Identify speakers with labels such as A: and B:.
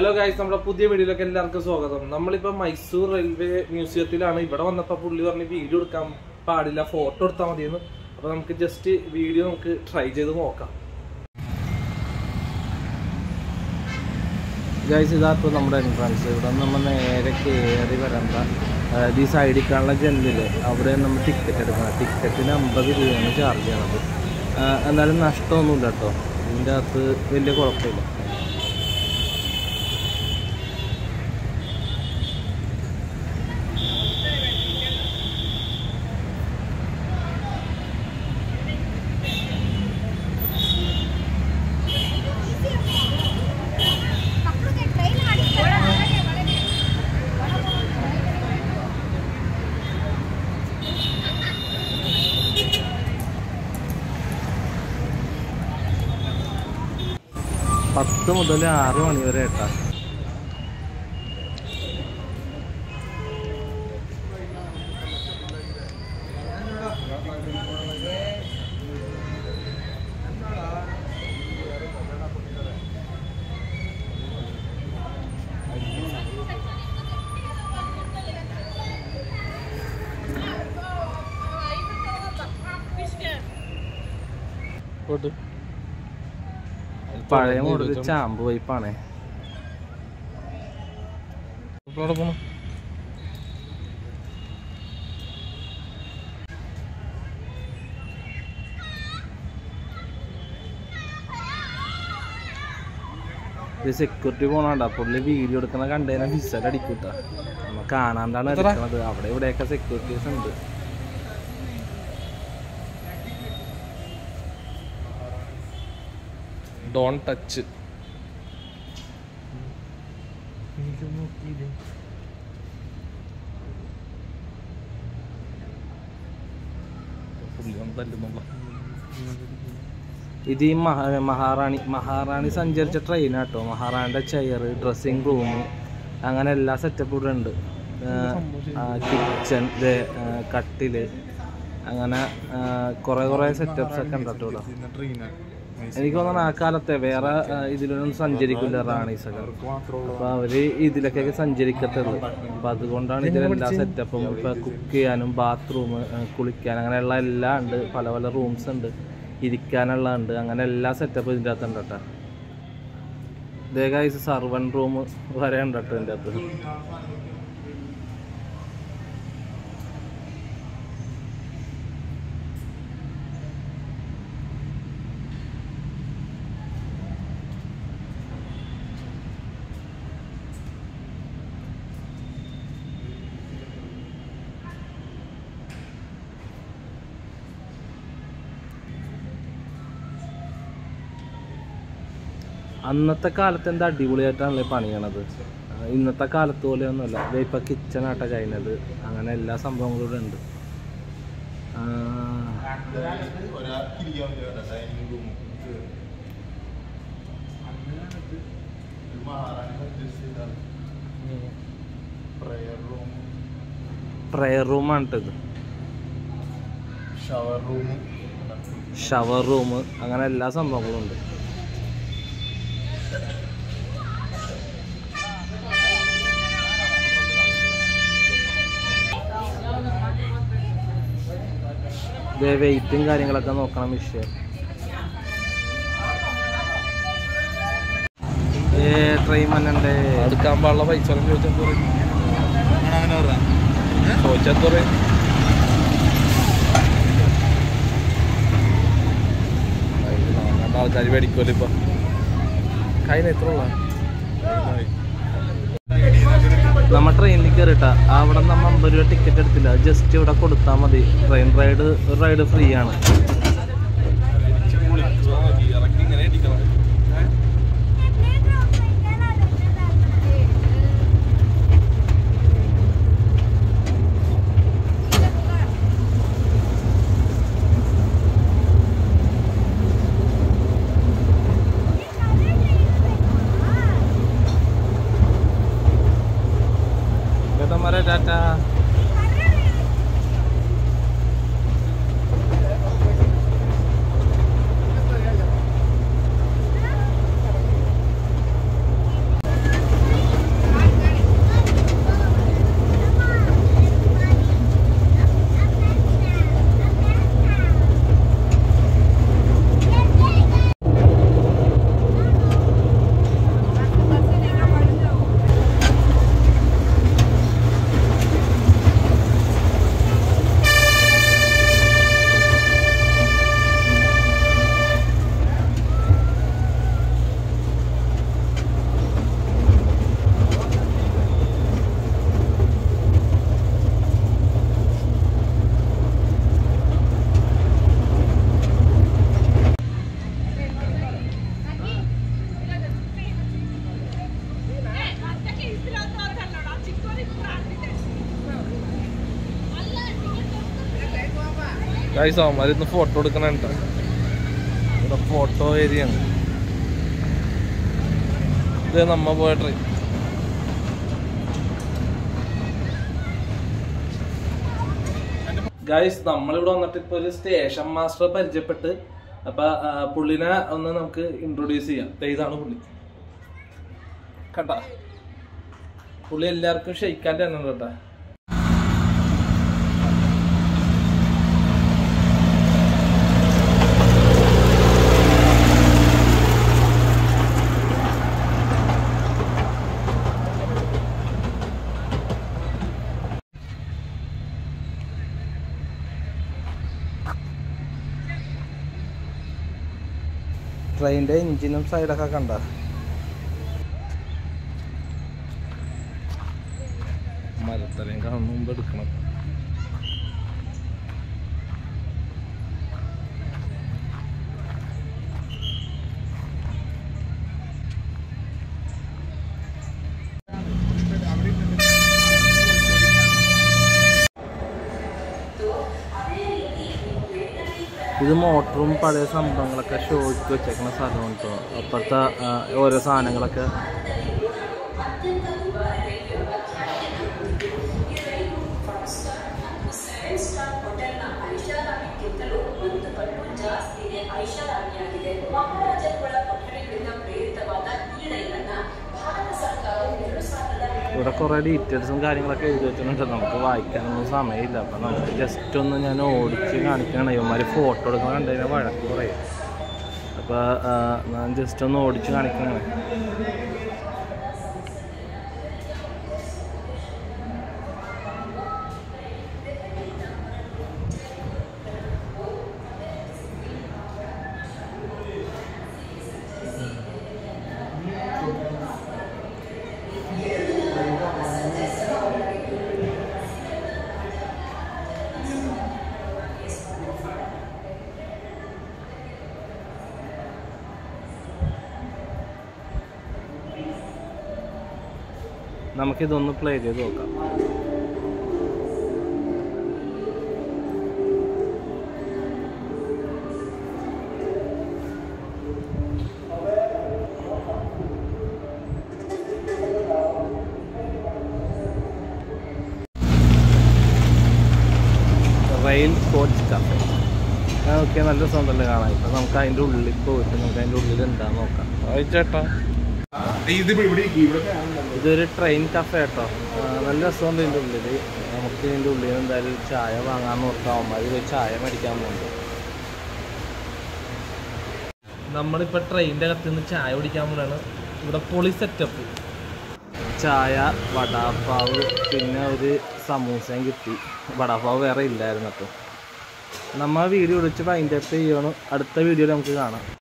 A: hello guys നമ്മുടെ പുതിയ വീഡിയോയിലേക്ക് എല്ലാവർക്കും സ്വാഗതം നമ്മളിപ്പോ മൈസൂർ റെയിൽവേ മ്യൂസിയത്തിലാണ് ഇവിടെ വന്നപ്പോ പുള്ളി പറഞ്ഞ് വീഡിയോ എടുക്കാൻ പാടില്ല ഫോട്ടോ എടുത്താൽ മതിയെന്ന് അപ്പൊ നമുക്ക് ജസ്റ്റ് വീഡിയോ നമുക്ക് ട്രൈ ചെയ്ത് നോക്കാം ഗൈസ് ഇതാപ്പോൾ നമ്മുടെ എൻട്രൻസ് ഇവിടെ നമ്മൾ നേരെ കയറി വരണ്ട അതായത് ഈ സൈഡിൽ കാണുന്ന ജനലില് അവിടെ നമ്മൾ ടിക്കറ്റ് എടുക്കണം ടിക്കറ്റിന് അമ്പത് രൂപയാണ് ചാർജ് ചെയ്യണത് ആ, എന്നാലും നഷ്ടമൊന്നുമില്ല കേട്ടോ ഇതിൻ്റെ അകത്ത് വലിയ കുഴപ്പമില്ല പത്ത് മുതൽ ആറ് മണി വരെ കേട്ടാ പഴയ മോഡൽ ചാമ്പ് വൈപ്പാണേ ഇത് സെക്യൂരിറ്റി പോണണ്ട പുള്ളി വീഡിയോ എടുക്കണ കണ്ടതിനെ വിസൽ അടിക്കൂട്ട നമ്മ കാണാണ്ടാണ് എടുക്കണത് അവിടെ ഇവിടെയൊക്കെ സെക്യൂരിറ്റീസ് ഉണ്ട് ഡോൺ ടച്ച് ഇത് ഈ മഹാ മഹാറാണി മഹാറാണി സഞ്ചരിച്ച ട്രെയിനാട്ടോ മഹാറാണിയുടെ ചെയർ ഡ്രസ്സിങ് റൂം അങ്ങനെ എല്ലാ സെറ്റപ്പും ഇവിടെ ഉണ്ട് കിച്ചൺ കട്ടില് അങ്ങനെ കുറെ കുറെ സെറ്റപ്സ് ഒക്കെ ഉണ്ട് കേട്ടോ ഇവിടെ എനിക്ക് തോന്നുന്നു ആ കാലത്തെ വേറെ ആ, ഇതിലൊന്നും സഞ്ചരിക്കില്ല റാണീസൊക്കെ അപ്പൊ അവര് ഇതിലൊക്കെ സഞ്ചരിക്കത്തുള്ളൂ അപ്പൊ അതുകൊണ്ടാണ് ഇതിലെല്ലാ സെറ്റപ്പും ഇപ്പൊ കുക്ക് ചെയ്യാനും ബാത്റൂം കുളിക്കാൻ അങ്ങനെയുള്ള എല്ലാം ഉണ്ട് പല പല റൂംസ് ഉണ്ട് ഇരിക്കാനുള്ള ഉണ്ട് അങ്ങനെ എല്ലാ സെറ്റപ്പും ഇതിൻ്റെ അകത്ത് ഉണ്ട് കേട്ടോ ഇതേകായ്സ് സർവൻ റൂം വരെ ഉണ്ട് കേട്ടോ ഇതിൻ്റെ അകത്ത് അന്നത്തെ കാലത്ത് എന്താ അടിപൊളിയായിട്ടാണല്ലേ പണിയണത് ആ, ഇന്നത്തെ കാലത്ത് പോലെയൊന്നുമല്ല ദേ ഇപ്പൊ കിച്ചൺ ആട്ട കഴിഞ്ഞത് അങ്ങനെ എല്ലാ സംഭവങ്ങളും ഇവിടെ ഉണ്ട് ആ, പ്രയർ റൂമാണ് ഇത്
B: ഷവർ റൂം
A: ഷവർ റൂം അങ്ങനെ എല്ലാ സംഭവങ്ങളും ഉണ്ട് വെയിറ്റും കാര്യങ്ങളൊക്കെ നോക്കണം വിഷയം ഏ ട്രെയിൻ മന്നുണ്ട് എടുക്കാൻ പാടുള്ള പൈസ ചോദിച്ചാൽ
B: അങ്ങനെ പറഞ്ഞ
A: ചോദിച്ചാൽ ആൾക്കാർ മേടിക്കുമല്ലോ ഇപ്പൊ കയ്യിൽ എത്ര ഉള്ള നമ്മ ട്രെയിനിൽ കയറിട്ടാ അവിടെ നമ്മ അമ്പത് രൂപ ടിക്കറ്റ് എടുത്തില്ല ജസ്റ്റ് ഇവിടെ കൊടുത്താൽ മതി ട്രെയിൻ റൈഡ് ഒരു റൈഡ് ഫ്രീ ആണ് ചേട്ടന്മാരെ ടാറ്റ ഗൈസ് അവന്മാർ ഇന്ന് ഫോട്ടോ എടുക്കണുണ്ട് ഇവിടെ ഫോട്ടോ ഏരിയ ആണ് ഇത് നമ്മ പോയ ട്രെയിൻ ഗൈസ് നമ്മളിവിടെ വന്നിട്ട് ഇപ്പൊ ഒരു സ്റ്റേഷൻ മാസ്റ്ററെ പരിചയപ്പെട്ട് അപ്പൊ ആ, പുള്ളിനെ ഒന്ന് നമുക്ക് ഇൻട്രൊഡ്യൂസ് ചെയ്യാം ദേ ഇതാണ് പുള്ളി കണ്ട പുള്ളി എല്ലാവർക്കും ഷെയ്ക്കാൻ്റെ തന്നെ കേട്ടാ ട്രെയിനിന്റെ എഞ്ചിനും സൈഡൊക്കെ കണ്ട മരത്തലയും കാണും മുമ്പ് എടുക്കണം ഇത് മോട്ടറും പഴയ സംഭവങ്ങളൊക്കെ ഷോയ്ക്ക് വെച്ചേക്കുന്ന സ്ഥലമാണ് കേട്ടോ അപ്പുറത്തെ ആ, ഓരോ സാധനങ്ങളൊക്കെ ഇവിടെ കുറേ ഡീറ്റെയിൽസും കാര്യങ്ങളൊക്കെ എഴുതി വെച്ചിട്ടുണ്ട് നമുക്ക് വായിക്കാനൊന്നും സമയമില്ല അപ്പം നമുക്ക് ജസ്റ്റ് ഒന്ന് ഞാൻ ഓടിച്ച് കാണിക്കണം ഇവന്മാർ ഫോട്ടോ എടുക്കാൻ കണ്ടതിന് വഴക്ക് പറയും അപ്പോൾ ഞാൻ ജസ്റ്റ് ഒന്ന് ഓടിച്ച് കാണിക്കണേ നമുക്കിതൊന്ന് പ്ലേ ചെയ്ത് നോക്കാം റെയിൽ കോച്ച് കഫേ ഓക്കെ നല്ല രസമുണ്ടല്ലോ കാണാൻ ഇപ്പം നമുക്ക് അതിൻ്റെ ഉള്ളിൽ പോയിട്ട് നമുക്ക് അതിൻ്റെ ഉള്ളിൽ എന്താന്ന് നോക്കാം ഓയ് ചേട്ടാ
B: ഇതിപ്പോ ഇവിടെ ഇവിടെ
A: ഇതൊരു ട്രെയിൻ കഫേ കേട്ടോ ആ, നല്ല രസമുണ്ട് ഇതിൻ്റെ ഉള്ളിൽ നമുക്ക് ഇതിൻ്റെ ഉള്ളിൽ നിന്ന് എന്തായാലും ഒരു ചായ വാങ്ങാൻ നോക്കാം അവന്മാർ ഒരു ചായ മേടിക്കാൻ പോകുന്നുണ്ട് നമ്മളിപ്പോൾ ട്രെയിനിൻ്റെ അകത്ത് നിന്ന് ചായ കുടിക്കാൻ പോലാണ് ഇവിടെ പൊളി സെറ്റപ്പ് ചായ വടാപ്പാവ് പിന്നെ ഒരു സമൂസയും കിട്ടി വടാപ്പാവ് വേറെ ഇല്ലായിരുന്നു അപ്പോൾ നമ്മൾ വീഡിയോ വിളിച്ച് വൈൻഡപ്പ് ചെയ്യണം അടുത്ത വീഡിയോയിൽ നമുക്ക് കാണാം